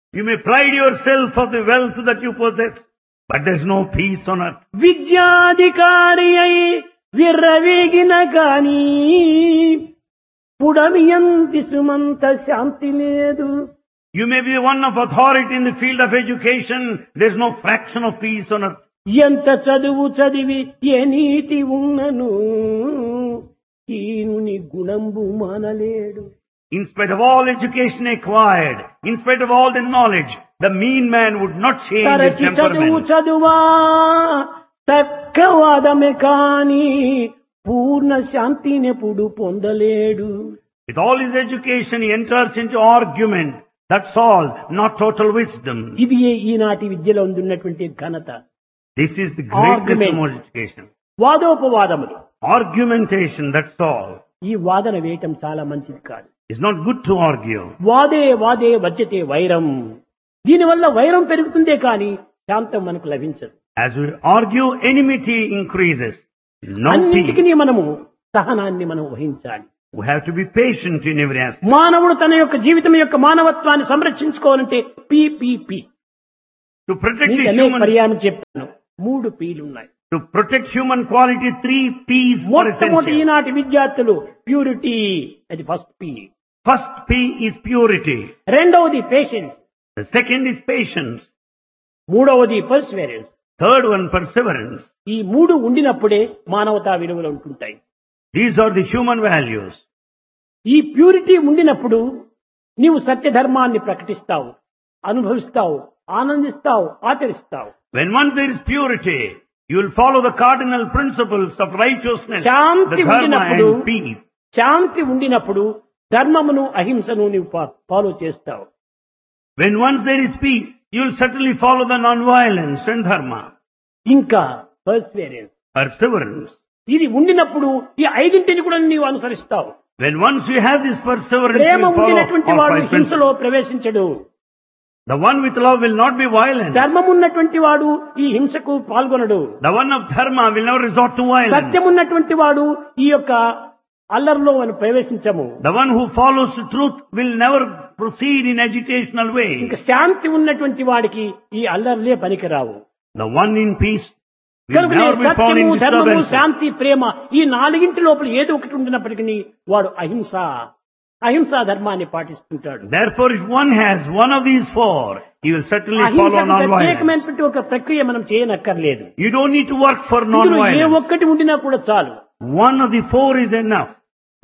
You may pride yourself of the wealth that you possess, but there's no peace on earth. విద్యాధికారి అయి విర్రవీగిన గాని పుడమియంతి సుమంత శాంతి లేదు You may be one of authority in the field of education, there's no fraction of peace on earth. ఎంత చదువు చదివి ఏ నీతి ఉన్నను ఈనుని గుణంబు మానలేడు In spite of all education acquired, in spite of all the knowledge, the mean man would not change his తరచి చదువు temperament. చదువా తక్కవాదమే కాని పూర్ణ శాంతినెప్పుడు పొందలేడు With all his education, he enters into argument. That's all, not total wisdom. ఇది ఈనాటి విద్యలో ఉన్నటువంటి ఘనత This is the greatness Argument. of education. వాదోపవాదములు Argumentation, that's all. ఈ వాదన వేయటం చాలా మంచిది కాదు It's not good to argue. వాదే వాదే వచ్చతే వైరం దీనివల్ల వైరం పెరుగుతుందే కానీ శాంతం మనకు లభించదు As we argue, enmity increases. No అన్నింటికి peace. మనము సహనాన్ని మనం వహించాలి We have to be patient in every aspect. మానవుడు తన యొక్క జీవితం యొక్క మానవత్వాన్ని సంరక్షించుకోవాలంటే పిపిపి To protect the అనేక human, పర్యాయం చెప్పాను మూడు పీలు ఉన్నాయి to protect human quality, three P's are మొట్టమొదటి essential. ఈనాటి విద్యార్థులు ప్యూరిటీ అది first P First P is purity. రెండవది patience The second is patience. మూడవది పర్సివరెన్స్ Third one, perseverance. ఈ మూడు ఉండినప్పుడే మానవతా విలువలు ఉంటుంటాయి These are the human values. ఈ ప్యూరిటీ ఉండినప్పుడు నీవు సత్య ధర్మాన్ని ప్రకటిస్తావు అనుభవిస్తావు ఆనందిస్తావు ఆచరిస్తావు When once there is purity, you will follow the cardinal principles of righteousness, the Shanti dharma ఉండినప్పుడు and peace. శాంతి ఉండినప్పుడు ధర్మమును అహింసను నీవు ఫా- ఫాలో చేస్తావు When once there is peace, you will certainly follow the non-violence and dharma, ఇంకా perseverance perseverance. ఇది ఉండినప్పుడు ఈ ఐదింటిని కూడా నీవు అనుసరిస్తావు When once you have this perseverance, you Prema will follow ఉండినటువంటి all వాడు five హింసలో principles. ప్రవేశించడు The one with love will not be violent. ధర్మం ఉన్నటువంటి వాడు ఈ హింసకు పాల్గొనడు The one of dharma will never resort to violence. సత్యం ఉన్నటువంటి వాడు ఈ యొక్క అల్లర్లో మనం ప్రవేశించము The one who follows the truth will never proceed in agitational way. ఇంకా శాంతి ఉన్నటువంటి వాడికి ఈ అల్లర్లే పనికిరావు The one in peace will కనుకనే never be found సత్యము in ధర్మము disturbance. శాంతి ప్రేమ ఈ నాలుగింటి లోపల ఏదో ఒకటి ఉండినప్పటికీ వాడు అహింస అహింసా ధర్మాన్ని పాటిస్తుంటాడు Therefore, if one has one of these four, he will certainly follow అహింసకు non-violence. ప్రత్యేకమైనటువంటి ఒక ప్రక్రియ మనం చేయనక్కర్లేదు You don't need to work for ఇందులో ఏ non-violence. ఒక్కటి ఉండినా కూడా చాలు One of the four is enough.